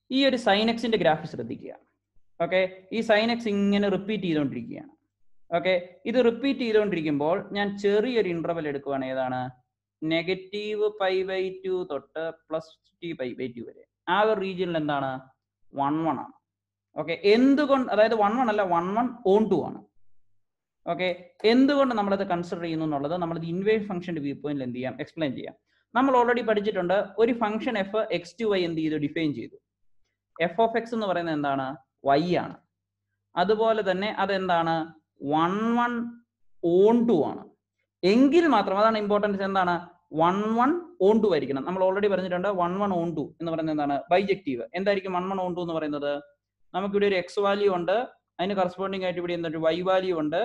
ഈ ഒരു സൈനക്സിന്റെ ഗ്രാഫ് ശ്രദ്ധിക്കുക ഓക്കെ ഈ സൈനക്സ് ഇങ്ങനെ റിപ്പീറ്റ് ചെയ്തുകൊണ്ടിരിക്കുകയാണ് ഓക്കെ ഇത് റിപ്പീറ്റ് ചെയ്തുകൊണ്ടിരിക്കുമ്പോൾ ഞാൻ ചെറിയൊരു ഇന്റർവൽ എടുക്കുവാണ് ഏതാണ് നെഗറ്റീവ് പൈ ബൈ ടു തൊട്ട് പ്ലസ് ടി പൈ ബൈ ടു വരെ ആ ഒരു റീജിയനിൽ എന്താണ് വൺ വൺ ആണ് ഓക്കെ എന്തുകൊണ്ട് അതായത് വൺ വൺ അല്ല വൺ വൺ ഓൺ ടു ആണ് ഓക്കെ എന്തുകൊണ്ട് നമ്മളത് കൺസിഡർ ചെയ്യുന്നു എന്നുള്ളത് നമ്മളത് ഇൻവേഴ്സ് ഫംഗ്ഷന്റെ വ്യൂ പോയിന്റിൽ എന്ത് ചെയ്യാം എക്സ്പ്ലെയിൻ ചെയ്യാം നമ്മൾ ഓൾറെഡി പഠിച്ചിട്ടുണ്ട് ഒരു function F X to Y എന്ത് ചെയ്തു ഡിഫൈൻ ചെയ്തു എഫ് ഓഫ് എക്സ് എന്ന് പറയുന്നത് എന്താണ് വൈ ആണ് അതുപോലെ തന്നെ അതെന്താണ് വൺ വൺ ഓൺ ടു ആണ് എങ്കിൽ മാത്രം അതാണ് ഇമ്പോർട്ടൻസ് എന്താണ് വൺ വൺ ഓൺ ടു ആയിരിക്കണം നമ്മൾ ഓൾറെഡി പറഞ്ഞിട്ടുണ്ട് വൺ വൺ ഓൺ ടു എന്ന് പറയുന്നത് എന്താണ് ബൈജക്റ്റീവ് എന്തായിരിക്കും വൺ വൺ ഓൺ ടു എന്ന് പറയുന്നത് നമുക്കിവിടെ ഒരു എക്സ് വാല്യൂ ഉണ്ട് അതിന് കറസ്പോണ്ടിങ് ആയിട്ട് ഇവിടെ എന്തൊരു വൈ വാല്യൂ ഉണ്ട്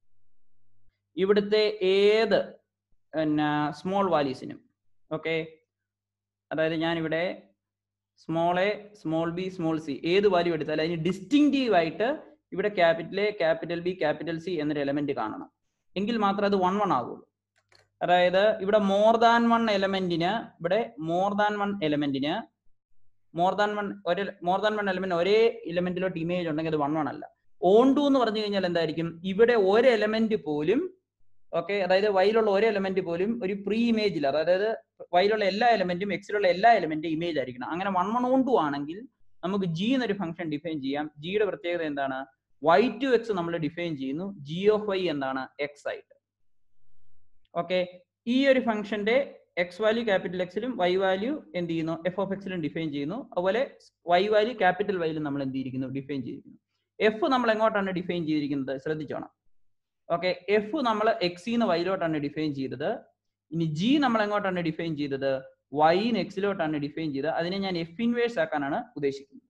ഇവിടുത്തെ ഏത് പിന്നെ സ്മോൾ വാല്യൂസിനും ഓക്കെ അതായത് ഞാനിവിടെ small A small B small C ഏത് വാല്യൂ എടുത്താലും അതിന് ഡിസ്റ്റിങ്റ്റീവ് ആയിട്ട് ഇവിടെ capital A capital B capital C എന്നൊരു എലമെന്റ് കാണണം എങ്കിൽ മാത്രമേ അത് വൺ വൺ ആകുള്ളൂ അതായത് ഇവിടെ മോർ ദാൻ വൺ എലമെന്റിന് ഇവിടെ മോർ ദാൻ വൺ എലമെന്റിന് മോർ ദാൻ വൺ ഒരു മോർ ദാൻ വൺ എലമെന്റ് ഒരേ എലമെന്റിലോട്ട് ഇമേജ് ഉണ്ടെങ്കിൽ അത് വൺ വൺ അല്ല ഓൺ ടു എന്ന് പറഞ്ഞു കഴിഞ്ഞാൽ എന്തായിരിക്കും ഇവിടെ ഒരു എലമെന്റ് പോലും ഓക്കെ അതായത് വൈയിലുള്ള ഒരു എലമെന്റ് പോലും ഒരു പ്രീ ഇമേജിൽ അതായത് വൈയിലുള്ള എല്ലാ എലമെന്റും എക്സിലുള്ള എല്ലാ എലമെന്റും ഇമേജ് ആയിരിക്കണം അങ്ങനെ വൺ വൺ ഓൺ ടു ആണെങ്കിൽ നമുക്ക് ജി എന്നൊരു ഫംഗ്ഷൻ ഡിഫൈൻ ചെയ്യാം ജിയുടെ പ്രത്യേകത എന്താണ് വൈ ടു എക്സ് നമ്മൾ ഡിഫൈൻ ചെയ്യുന്നു ജി ഓഫ് വൈ എന്താണ് എക്സ് ആയിട്ട് ഓക്കെ ഈ ഒരു ഫംഗ്ഷന്റെ എക്സ് വാല്യൂ ക്യാപിറ്റൽ എക്സിലും വൈ വാല്യൂ എന്ത് ചെയ്യുന്നു എഫ് ഓഫ് എക്സിലും ഡിഫൈൻ ചെയ്യുന്നു അതുപോലെ വൈ വാല്യൂ ക്യാപിറ്റൽ വൈയിലും നമ്മൾ എന്ത് ചെയ്തിരിക്കുന്നു ഡിഫൈൻ ചെയ്തിരിക്കുന്നു എഫ് നമ്മൾ എങ്ങോട്ടാണ് ഡിഫൈൻ ചെയ്തിരിക്കുന്നത് ശ്രദ്ധിച്ചോണം ഓക്കെ എഫ് നമ്മൾ എക്സിന്ന് വൈയിലോട്ടാണ് ഡിഫൈൻ ചെയ്തത് ഇനി ജി നമ്മൾ എങ്ങോട്ടാണ് ഡിഫൈൻ ചെയ്തത് വൈന്ന് എക്സിലോട്ടാണ് ഡിഫൈൻ ചെയ്തത് അതിനെ ഞാൻ എഫ് ഇൻവേഴ്സ് ആക്കാനാണ് ഉദ്ദേശിക്കുന്നത്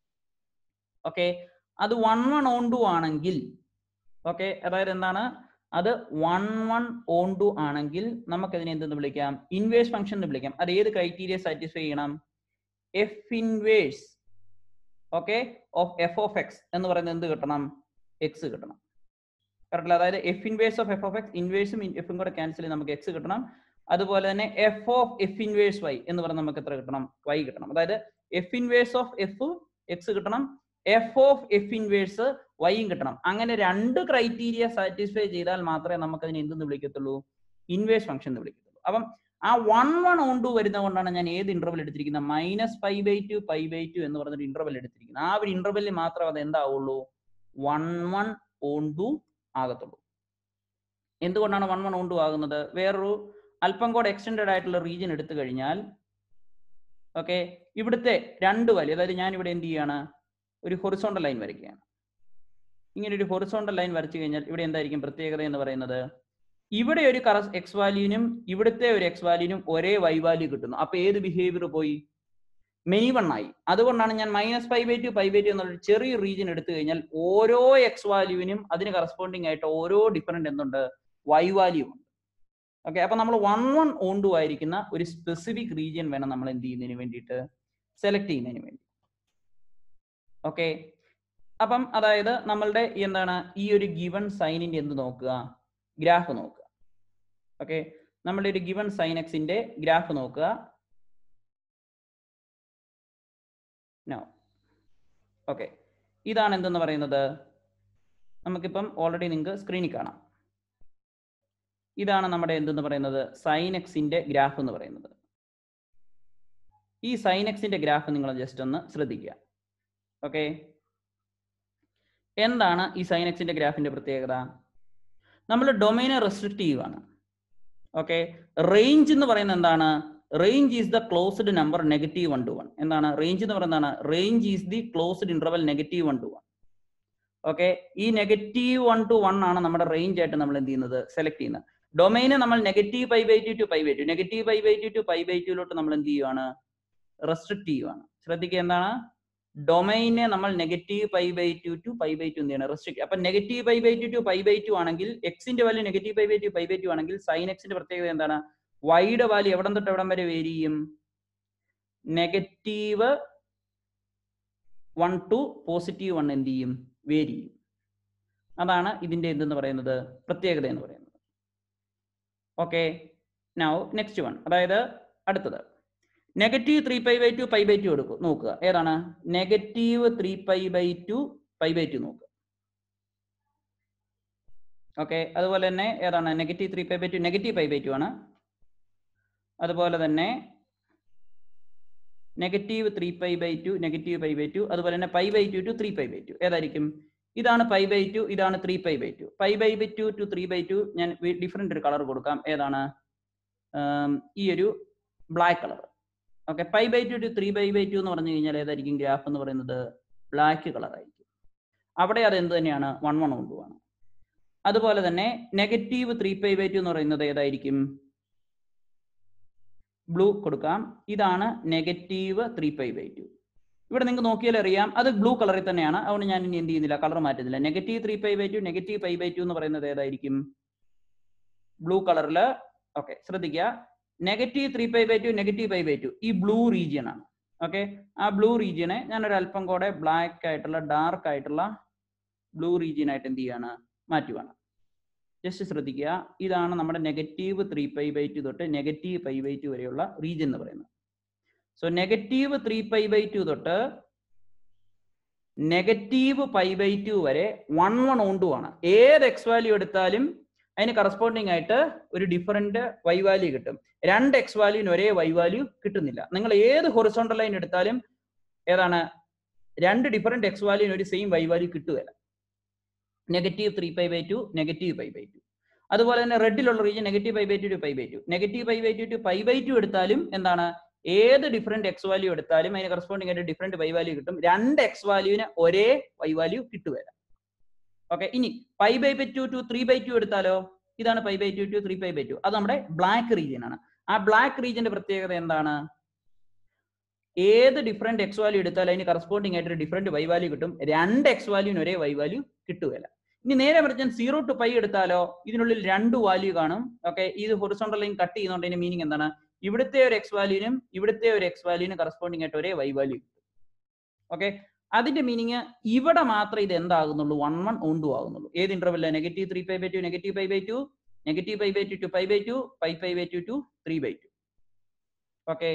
ഓക്കെ അത് വൺ വൺ ഓൺ ടു ആണെങ്കിൽ ഓക്കെ അതായത് എന്താണ് അത് വൺ വൺ ഓൺ ടു ആണെങ്കിൽ നമുക്കതിനെ എന്തെന്ന് വിളിക്കാം ഇൻവേഴ്സ് ഫംഗ്ഷൻ എന്ന് വിളിക്കാം അത് ഏത് ക്രൈറ്റീരിയ സാറ്റിസ്ഫൈ ചെയ്യണം F inverse okay of F of X എന്ന് പറയുന്നത് എന്ത് കിട്ടണം എക്സ് കിട്ടണം കറക്റ്റ് അതായത് F inverse of F of X ഇൻവേഴ്സും എഫും കൂടെ ക്യാൻസൽ ചെയ്ത് നമുക്ക് എക്സ് കിട്ടണം അതുപോലെ തന്നെ F of F inverse Y എന്ന് പറഞ്ഞാൽ നമുക്ക് എത്ര കിട്ടണം വൈ കിട്ടണം അതായത് F inverse of F X കിട്ടണം എഫ് ഓഫ് എഫ് ഇൻവേഴ്സ് വൈയും കിട്ടണം അങ്ങനെ രണ്ട് ക്രൈറ്റീരിയ സാറ്റിസ്ഫൈ ചെയ്താൽ മാത്രമേ നമുക്ക് അതിനെ എന്തെന്ന് വിളിക്കത്തുള്ളൂ ഇൻവേഴ്സ് ഫംഗ്ഷൻ എന്ന് വിളിക്കത്തുള്ളൂ അപ്പം ആ വൺ വൺ ഓൺ ടു വരുന്നത് കൊണ്ടാണ് ഞാൻ ഏത് ഇന്റർവൽ എടുത്തിരിക്കുന്നത് minus pi by two pi by two എന്ന് പറഞ്ഞൊരു ഇന്റർവൽ എടുത്തിരിക്കുന്നത് ആ ഒരു ഇന്റർവെല്ലിൽ മാത്രം അത് എന്താവുള്ളൂ വൺ വൺ ഓൺ ടു ആകത്തുള്ളൂ എന്തുകൊണ്ടാണ് വൺ വൺ ഓൺ ടു ആകുന്നത് വേറൊരു അല്പം കൂടെ എക്സ്റ്റെൻഡഡ് ആയിട്ടുള്ള റീജിയൻ എടുത്തു കഴിഞ്ഞാൽ ഓക്കെ ഇവിടുത്തെ രണ്ട് വാല്യൂ അതായത് ഞാൻ ഇവിടെ എന്ത് ചെയ്യാണ് ഒരു ഹൊറിസോണ്ടൽ ലൈൻ വരയ്ക്കുകയാണ് ഇങ്ങനെ ഒരു ഹൊറിസോണ്ടൽ ലൈൻ വരച്ചു കഴിഞ്ഞാൽ ഇവിടെ എന്തായിരിക്കും പ്രത്യേകത എന്ന് പറയുന്നത് ഇവിടെ ഒരു കറസ് എക്സ് വാല്യൂനും ഇവിടുത്തെ ഒരു എക്സ് വാല്യൂനും ഒരേ വൈ വാല്യൂ കിട്ടുന്നു അപ്പൊ ഏത് ബിഹേവിയർ പോയി മെനി വൺ ആയി അതുകൊണ്ടാണ് ഞാൻ minus five by two five by two എന്നുള്ള ചെറിയ റീജിയൻ എടുത്തു കഴിഞ്ഞാൽ ഓരോ എക്സ് വാല്യൂവിനും അതിന് കറസ്പോണ്ടിങ് ആയിട്ട് ഓരോ ഡിഫറെന്റ് എന്തുണ്ട് വൈ വാല്യൂ ഉണ്ട് ഓക്കെ അപ്പൊ നമ്മൾ വൺ വൺ ഓൺ ടു ആയിരിക്കുന്ന ഒരു സ്പെസിഫിക് റീജിയൻ വേണം നമ്മൾ എന്ത് ചെയ്യുന്നതിന് വേണ്ടിയിട്ട് സെലക്ട് ചെയ്യുന്നതിന് വേണ്ടി ഓക്കെ അപ്പം അതായത് നമ്മളുടെ എന്താണ് ഈ ഒരു ഗിവൺ സൈനിന്റെ എന്ത് നോക്കുക ഗ്രാഫ് നോക്കുക ഓക്കെ നമ്മളുടെ ഒരു ഗിവൺ സൈൻ എക്സിന്റെ ഗ്രാഫ് നോക്കുക നോ ഓക്കെ ഇതാണ് എന്തെന്ന് പറയുന്നത് നമുക്കിപ്പം ഓൾറെഡി നിങ്ങൾക്ക് സ്ക്രീനിൽ കാണാം ഇതാണ് നമ്മുടെ എന്തെന്ന് പറയുന്നത് സൈൻ എക്സിന്റെ ഗ്രാഫ് എന്ന് പറയുന്നത് ഈ സൈൻ എക്സിന്റെ ഗ്രാഫ് നിങ്ങൾ ജസ്റ്റ് ഒന്ന് ശ്രദ്ധിക്കുക ഓക്കെ എന്താണ് ഈ സൈൻ എക്സിന്റെ ഗ്രാഫിന്റെ പ്രത്യേകത നമ്മൾ ഡൊമൈന് റെസ്ട്രിക്റ്റീവ് ആണ് ഓക്കെ റേഞ്ച് എന്ന് പറയുന്നത് എന്താണ് range is the closed number negative one to one എന്താണ് റേഞ്ച് എന്ന് പറയുന്നത് എന്താണ് range is the closed interval negative one to one okay ഈ നെഗറ്റീവ് വൺ ടു വൺ ആണ് നമ്മുടെ റേഞ്ച് ആയിട്ട് നമ്മൾ എന്ത് ചെയ്യുന്നത് സെലക്ട് ചെയ്യുന്നത് ഡൊമൈന് നമ്മൾ negative pi by two to pi by two negative pi by two to pi by ടുയിലോട്ട് നമ്മൾ എന്ത് ചെയ്യുവാണ് റെസ്ട്രിക്റ്റീവ് ആണ് ശ്രദ്ധിക്കുക എന്താണ് ഡൊമൈനെ നമ്മൾ negative pi by two to pi by two എന്താണ് റെസ്ട്രിക്ട് അപ്പൊ negative pi by two to pi by two ആണെങ്കിൽ എക്സിന്റെ value negative pi by two pi by two ആണെങ്കിൽ സൈൻ എക്സിന്റെ പ്രത്യേകത എന്താണ് വൈയുടെ വാല്യൂ എവിടം തൊട്ട് എവിടം വരെ വേരി ചെയ്യും negative one to positive one എന്ത് ചെയ്യും വേരി ചെയ്യും അതാണ് ഇതിന്റെ എന്തെന്ന് പറയുന്നത് പ്രത്യേകത എന്ന് പറയുന്നത് ഓക്കെ നൗ നെക്സ്റ്റ് വൺ അതായത് അടുത്തത് negative three pi by two pi by two എടുക്കും നോക്കുക ഏതാണ് negative three pi by two pi by two നോക്കുക ഓക്കെ അതുപോലെ തന്നെ ഏതാണ് negative three pi by two negative pi by two ആണ് അതുപോലെ തന്നെ negative three pi by two negative pi by two അതുപോലെ തന്നെ pi by two to three pi by two ഏതായിരിക്കും ഇതാണ് പൈ ബൈ ടു ഇതാണ് three pi by two pi by by two to three by two ഞാൻ different ഒരു colour കൊടുക്കാം ഏതാണ് ആം, ഈ ഒരു black colour okay pi by two to three by by two എന്ന് പറഞ്ഞു കഴിഞ്ഞാൽ ഏതായിരിക്കും ഗ്രാഫ് എന്ന് പറയുന്നത് ബ്ലാക്ക് കളർ ആയിരിക്കും അവിടെ അത് എന്ത് തന്നെയാണ് വൺ വൺ കൊണ്ടുപോവാണ് അതുപോലെ തന്നെ negative three pi by two എന്ന് പറയുന്നത് ഏതായിരിക്കും ബ്ലൂ കൊടുക്കാം ഇതാണ് negative three pi by two ഇവിടെ നിങ്ങൾക്ക് നോക്കിയാൽ അറിയാം അത് ബ്ലൂ കളറിൽ തന്നെയാണ് അതുകൊണ്ട് ഞാൻ ഇനി എന്ത് ചെയ്യുന്നില്ല കളർ മാറ്റുന്നില്ല negative three pi by two negative pi by two എന്ന് പറയുന്നത് ഏതായിരിക്കും ബ്ലൂ കളറിൽ ഓക്കെ ശ്രദ്ധിക്കുക negative three pi by two negative pi by two ഈ ബ്ലൂ റീജിയൻ ആണ് ഓക്കെ ആ ബ്ലൂ റീജിയനെ ഞാൻ ഒരു അല്പം കൂടെ ബ്ലാക്ക് ആയിട്ടുള്ള ഡാർക്ക് ആയിട്ടുള്ള ബ്ലൂ റീജിയൻ ആയിട്ട് എന്ത് ചെയ്യാണ് മാറ്റുവാണ് ജസ്റ്റ് ശ്രദ്ധിക്കുക ഇതാണ് നമ്മുടെ negative three pi by two തൊട്ട് നെഗറ്റീവ് പൈ ബൈ ടു വരെയുള്ള റീജിയൻ എന്ന് പറയുന്നത് so negative three pi by two തൊട്ട് നെഗറ്റീവ് പൈ ബൈ ടു വരെ വൺ വൺ ഓണ്ടു ആണ് ഏത് എക്സ് വാല്യൂ എടുത്താലും അതിന് കറസ്പോണ്ടിങ് ആയിട്ട് ഒരു ഡിഫറെന്റ് വൈ വാല്യൂ കിട്ടും രണ്ട് എക്സ് വാല്യൂവിന് ഒരേ വൈ വാല്യൂ കിട്ടുന്നില്ല നിങ്ങൾ ഏത് ഹൊറിസോണ്ടൽ ലൈൻ എടുത്താലും ഏതാണ് രണ്ട് ഡിഫറെന്റ് എക്സ് വാല്യൂവിന് ഒരു സെയിം വൈ വാല്യൂ കിട്ടുകയില്ല negative three pi by two negative pi by two അതുപോലെ തന്നെ റെഡിലുള്ള region negative pi by two to pi by two negative pi by two to pi by two എടുത്താലും എന്താണ് ഏത് different X value എടുത്താലും അതിന് corresponding ആയിട്ട് ഡിഫറെന്റ് വൈ വാല്യൂ കിട്ടും രണ്ട് എക്സ് വാല്യൂവിന് ഒരേ വൈ വാല്യൂ കിട്ടുകയില്ല ഓക്കെ ഇനി pi by by two to three by two എടുത്താലോ ഇതാണ് pi by two to three pi by two അത് നമ്മുടെ ബ്ലാക്ക് റീജിയൻ ആണ് ആ ബ്ലാക്ക് റീജിയന്റെ പ്രത്യേകത എന്താണ് ഏത് ഡിഫറെന്റ് എക്സ് വാല്യൂ എടുത്താലും അതിന് കറസ്പോണ്ടിങ് ആയിട്ട് ഒരു ഡിഫറെന്റ് വൈ വാല്യൂ കിട്ടും രണ്ട് എക്സ് വാല്യൂവിന് ഒരേ വൈ വാല്യൂ കിട്ടുകയില്ല ഇനി നേരെ മറിച്ച് ഞാൻ സീറോ ടു പൈ എടുത്താലോ ഇതിനുള്ളിൽ രണ്ട് വാല്യൂ കാണും ഓക്കെ ഇത് ഹൊറിസോണ്ടൽ ലൈൻ കട്ട് ചെയ്യുന്നതുകൊണ്ട് അതിന്റെ മീനിങ് എന്താണ് ഇവിടുത്തെ ഒരു എക്സ് വാല്യൂനും ഇവിടുത്തെ ഒരു എക്സ് വാല്യൂനും കറസ്പോണ്ടിങ് ആയിട്ട് ഒരേ വൈ വാല്യൂ ഓക്കെ അതിന്റെ മീനിങ് ഇവിടെ മാത്രമേ ഇത് എന്താകുന്നുള്ളൂ വൺ വൺ ഓണ്ടു ആകുന്നുള്ളൂ ഏത് ഇന്റർവെല്ല negative three pi by two negative pi by two negative pi by two to pi by two pi pi by two to three by two okay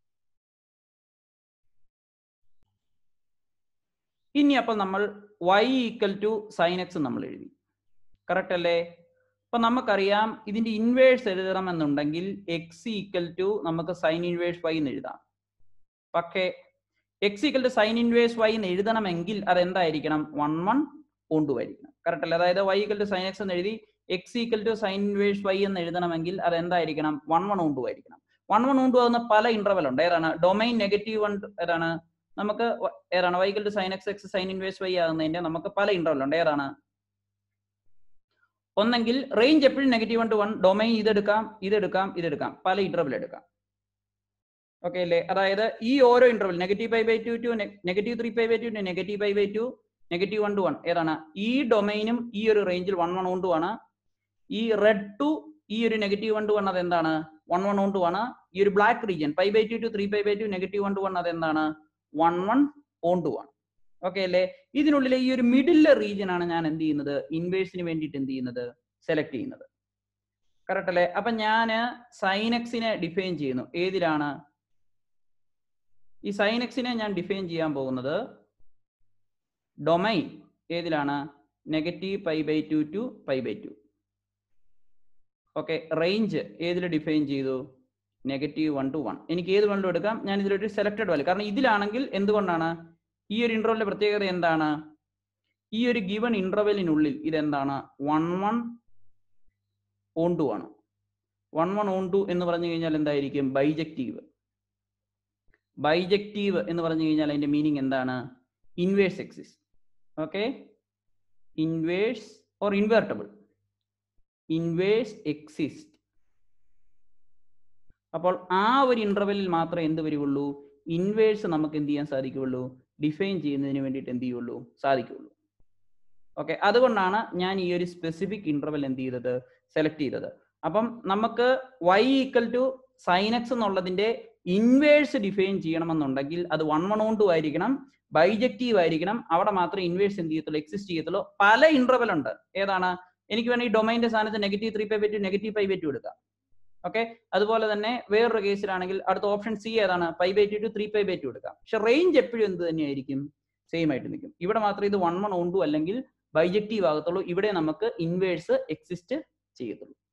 ഇനി അപ്പോൾ നമ്മൾ y equal to sine X നമ്മൾ എഴുതി correct അല്ലേ അപ്പൊ നമുക്കറിയാം ഇതിന്റെ inverse എഴുതണം എന്നുണ്ടെങ്കിൽ എക്സ് ഈക്വൽ ടു നമുക്ക് സൈൻ ഇൻവേഴ്സ് വൈ എന്ന് എഴുതാം പക്ഷേ X equal to sine inverse Y എന്ന് എഴുതണമെങ്കിൽ അത് എന്തായിരിക്കണം വൺ വൺ കൊണ്ടുവരിക്കണം കറക്റ്റ് അല്ലേ അതായത് y equal to sine X എന്ന് എഴുതി X equal to sine inverse Y എന്ന് എഴുതണമെങ്കിൽ അത് എന്തായിരിക്കണം വൺ വൺ കൊണ്ടുപോയിരിക്കണം വൺ വൺ കൊണ്ടുപോകുന്ന പല ഇന്റർവൽ ഉണ്ട് ഏതാണ് ഡൊമൈൻ നെഗറ്റീവ് വൺ ഏതാണ് നമുക്ക് വ- ഏതാണ് Y equal to sine X X sine inverse Y ആകുന്നതിന്റെ നമുക്ക് പല ഇന്റർവൽ ഉണ്ട് ഏതാണ് ഒന്നെങ്കിൽ റേഞ്ച് എപ്പോഴും negative one to one domain ഇതെടുക്കാം ഇതെടുക്കാം ഇതെടുക്കാം പല ഇന്റർവൽ എടുക്കാം ഓക്കെ അല്ലേ അതായത് ഈ ഓരോ interval negative pi by two to negative three pi by two negative pi by two negative one to one ഏതാണ് ഈ ഡൊമൈനും ഈ ഒരു റേഞ്ചിൽ വൺ വൺ കൊണ്ട് ആണ് ഈ റെഡ് ടു ഈ ഒരു നെഗറ്റീവ് വൺ ടു വൺ അതെന്താണ് വൺ വൺ കൊണ്ട് ആണ് ഈ ഒരു black region pi by two to three pi by two negative one to one അതെന്താണ് വൺ വൺ ഓൺ ടു ആണ് ഓക്കെ അല്ലേ ഇതിനുള്ളിലെ ഈ ഒരു മിഡിലെ റീജിയൻ ആണ് ഞാൻ എന്ത് ചെയ്യുന്നത് ഇൻവേഴ്സിന് വേണ്ടിയിട്ട് എന്ത് ചെയ്യുന്നത് സെലക്ട് ചെയ്യുന്നത് കറക്റ്റ് അല്ലേ അപ്പൊ ഞാൻ സൈനക്സിനെ ഡിഫൈൻ ചെയ്യുന്നു ഏതിലാണ് ഈ സൈനക്സിനെ ഞാൻ ഡിഫൈൻ ചെയ്യാൻ പോകുന്നത് ഡൊമൈൻ ഏതിലാണ് negative pi by two to pi by two okay range ഏതിൽ ഡിഫൈൻ ചെയ്തു നെഗറ്റീവ് വൺ ടു വൺ എനിക്ക് ഏത് വേണമെങ്കിലും എടുക്കാം ഞാൻ ഇതിലൊരു സെലക്ടഡ് വാല്യൂ കാരണം ഇതിലാണെങ്കിൽ എന്തുകൊണ്ടാണ് ഈ ഒരു ഇന്റർവെലിന്റെ പ്രത്യേകത എന്താണ് ഈ ഒരു ഗിവൺ ഇന്റർവെലിനുള്ളിൽ ഇതെന്താണ് വൺ വൺ ഓൺ ടു ആണ് വൺ വൺ ഓൺ ടു എന്ന് പറഞ്ഞു കഴിഞ്ഞാൽ എന്തായിരിക്കും ബൈജക്റ്റീവ് ബൈജക്റ്റീവ് എന്ന് പറഞ്ഞു കഴിഞ്ഞാൽ അതിന്റെ മീനിങ് എന്താണ് inverse exist okay inverse or invertible inverse exist അപ്പോൾ ആ ഒരു ഇന്റർവെല്ലിൽ മാത്രമേ എന്ത് വരുള്ളൂ ഇൻവേഴ്സ് നമുക്ക് എന്ത് ചെയ്യാൻ സാധിക്കുകയുള്ളൂ ഡിഫൈൻ ചെയ്യുന്നതിന് വേണ്ടിയിട്ട് എന്ത് ചെയ്യുള്ളൂ സാധിക്കുകയുള്ളൂ ഓക്കെ അതുകൊണ്ടാണ് ഞാൻ ഈ ഒരു സ്പെസിഫിക് ഇന്റർവെൽ എന്ത് ചെയ്തത് സെലക്ട് ചെയ്തത് അപ്പം നമുക്ക് y ഈക്വൽ ടു സൈനക്സ് എന്നുള്ളതിന്റെ ഇൻവേഴ്സ് ഡിഫൈൻ ചെയ്യണമെന്നുണ്ടെങ്കിൽ അത് വൺ വൺ ഓൺ ടു ആയിരിക്കണം ബൈജക്റ്റീവ് ആയിരിക്കണം അവിടെ മാത്രമേ ഇൻവേഴ്സ് എന്ത് ചെയ്യത്തുള്ളൂ എക്സിസ്റ്റ് ചെയ്യത്തുള്ളൂ പല ഇന്റർവെൽ ഉണ്ട് ഏതാണ് എനിക്ക് വേണമെങ്കിൽ ഡൊമൈന്റെ സ്ഥാനത്ത് negative three pi by two negative pi by two എടുക്കാം ഓക്കെ അതുപോലെ തന്നെ വേറൊരു കേസിലാണെങ്കിൽ അടുത്ത ഓപ്ഷൻ സി ഏതാണ് pi by two to three pi by two എടുക്കാം പക്ഷെ റേഞ്ച് എപ്പോഴും എന്ത് തന്നെയായിരിക്കും സെയിം ആയിട്ട് നിൽക്കും ഇവിടെ മാത്രമേ ഇത് വൺ വൺ ഉണ്ടു അല്ലെങ്കിൽ ബൈജക്റ്റീവ് ആകത്തുള്ളൂ ഇവിടെ നമുക്ക് ഇൻവേഴ്സ് എക്സിസ്റ്റ് ചെയ്യത്തുള്ളൂ